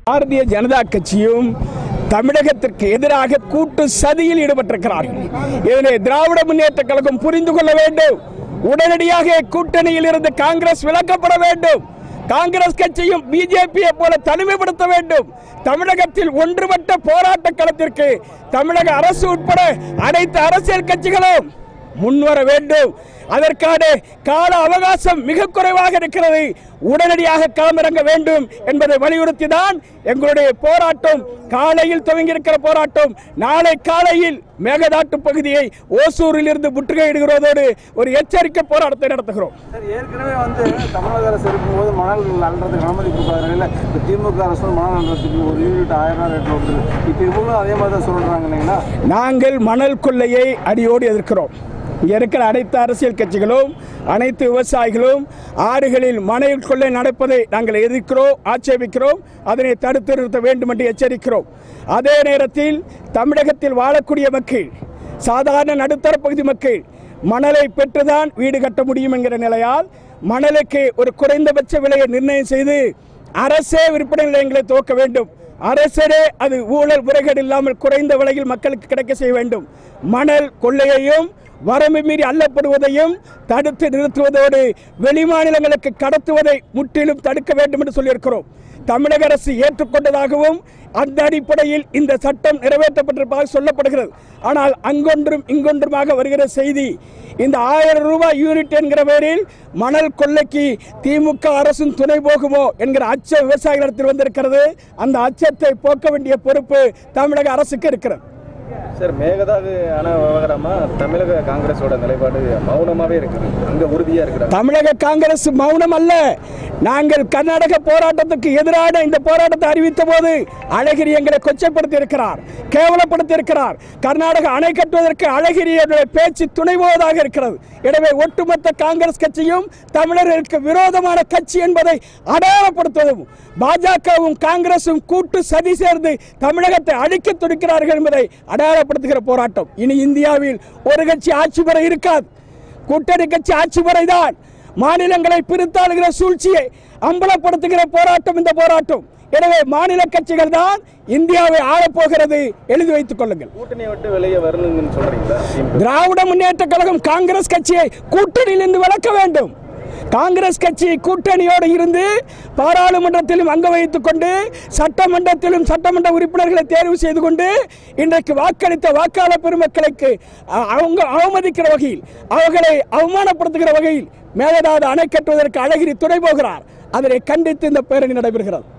பாரதிய ஜனதா கட்சியும் தமிழகத்திற்கு எதிராக கூட்டு சதியில் ஈடுபட்டிருக்கிறார்கள் இதனை திராவிட முன்னேற்ற கழகம் புரிந்து கொள்ள வேண்டும் உடனடியாக கூட்டணியில் இருந்து காங்கிரஸ் விலக்கப்பட வேண்டும் காங்கிரஸ் கட்சியும் பிஜேபியை போல தனிமைப்படுத்த வேண்டும் தமிழகத்தில் ஒன்றுபட்ட போராட்ட களத்திற்கு தமிழக அரசு உட்பட அனைத்து அரசியல் கட்சிகளும் முன்வர வேண்டும் அதற்கான கால அவகாசம் மிக குறைவாக இருக்கிறது உடனடியாக களமிறங்க வேண்டும் என்பதை வலியுறுத்தி தான் எங்களுடைய போராட்டம் காலையில் துவங்கியிருக்கிற போராட்டம் நாளை காலையில் மேகதாட்டு பகுதியை ஓசூரில் இருந்து முற்றுகையிடுகிறதோடு ஒரு எச்சரிக்கை போராட்டத்தை நடத்துகிறோம் சார் ஏற்கனவே வந்து தமிழக அரசு இருக்கும்போது மணல் அள்ளுறதுக்கு அனுமதி கொடுக்காத நிலையில் இப்போ திமுக அரசு மணல் அள்ளுறதுக்கு ஒரு யூனிட் ஆயிரம் ரூபாய் ரேட்டில் வருது இப்போ இவங்களும் அதே மாதிரி தான் சொல்கிறாங்க இல்லைங்களா நாங்கள் மணல் கொள்ளையை அடியோடு எதிர்க்கிறோம் இங்க இருக்கிற அனைத்து அரசியல் கட்சிகளும் அனைத்து விவசாயிகளும் ஆறுகளில் மணல் கொள்ளை நடப்பதை நாங்கள் எதிர்க்கிறோம் ஆட்சேபிக்கிறோம் அதனை தடுத்து நிறுத்த வேண்டும் என்று எச்சரிக்கிறோம் அதே நேரத்தில் தமிழகத்தில் வாழக்கூடிய மக்கள் சாதாரண நடுத்தர பகுதி மக்கள் மணலை பெற்றுதான் வீடு கட்ட முடியும் என்கிற நிலையால் மணலுக்கு ஒரு குறைந்தபட்ச விலையை நிர்ணயம் செய்து அரசே விற்பனை நிலையங்களை துவக்க வேண்டும் அரசரே அது ஊழல் முறைகேடு இல்லாமல் குறைந்த விலையில் மக்களுக்கு கிடைக்க செய்ய வேண்டும் மணல் கொள்ளையையும் வரம்பு மீறி அள்ளப்படுவதையும் தடுத்து நிறுத்துவதோடு வெளிமாநிலங்களுக்கு கடத்துவதை முற்றிலும் தடுக்க வேண்டும் என்று சொல்லியிருக்கிறோம் தமிழக அரசு ஏற்றுக்கொண்டதாகவும் அந்த அடிப்படையில் இந்த சட்டம் நிறைவேற்றப்பட்டிருப்பதாக சொல்லப்படுகிறது ஆனால் அங்கொன்றும் இங்கொன்றுமாக வருகிற செய்தி இந்த ஆயிரம் ரூபாய் யூனிட் என்கிற பேரில் மணல் கொள்ளைக்கு திமுக அரசும் துணை போகுமோ என்கிற அச்சம் விவசாயிகளிடத்தில் வந்திருக்கிறது அந்த அச்சத்தை போக்க வேண்டிய பொறுப்பு தமிழக அரசுக்கு இருக்கிறது சார் மேகதாது அணை விவகாரமா தமிழக காங்கிரஸோட நிலைப்பாடு மௌனமாவே இருக்குது அங்க உறுதியா இருக்கிறாங்க தமிழக காங்கிரஸ் மௌனம் அல்ல நாங்கள் கர்நாடக போராட்டத்துக்கு எதிரான இந்த போராட்டத்தை அறிவித்த போது அழகிரி எங்களை கொச்சைப்படுத்தி இருக்கிறார் கேவலப்படுத்தி இருக்கிறார் கர்நாடக அணை கட்டுவதற்கு அழகிரியுடைய பேச்சு துணைபோவதாக இருக்கிறது எனவே ஒட்டுமொத்த காங்கிரஸ் கட்சியும் தமிழர்களுக்கு விரோதமான கட்சி என்பதை அடையாளப்படுத்துவதும் பாஜகவும் காங்கிரசும் கூட்டு சதி சேர்ந்து தமிழகத்தை அழிக்க துடிக்கிறார்கள் என்பதை அடையாளப்படுத்துகிற போராட்டம் இனி இந்தியாவில் ஒரு கட்சி ஆட்சி பெற இருக்காது கூட்டணி கட்சி ஆட்சி முறைதான் மாநிலங்களை பிரித்தாளுகிற சூழ்ச்சியை அம்பலப்படுத்துகிற போராட்டம் இந்த போராட்டம் எனவே மாநில கட்சிகள் தான் இந்தியாவை ஆளப்போகிறது எழுதி வைத்துக் கொள்ளுங்கள் கூட்டணியை விட்டு வெளியே வரணுங்கன்னு சொல்றீங்களா திராவிட முன்னேற்ற கழகம் காங்கிரஸ் கட்சியை கூட்டணியிலிருந்து விலக்க வேண்டும் காங்கிரஸ் கட்சி கூட்டணியோடு இருந்து பாராளுமன்றத்திலும் அங்க வைத்துக் கொண்டு சட்டமன்றத்திலும் சட்டமன்ற உறுப்பினர்களை தேர்வு செய்து கொண்டு இன்றைக்கு வாக்களித்த வாக்காளர் பெருமக்களுக்கு அ- அவங்க அவமதிக்கிற வகையில் அவர்களை அவமானப்படுத்துகிற வகையில் மேகதாது அணை கட்டுவதற்கு அழகிரி துணை போகிறார் அதனை கண்டித்து இந்த பேரணி நடைபெறுகிறது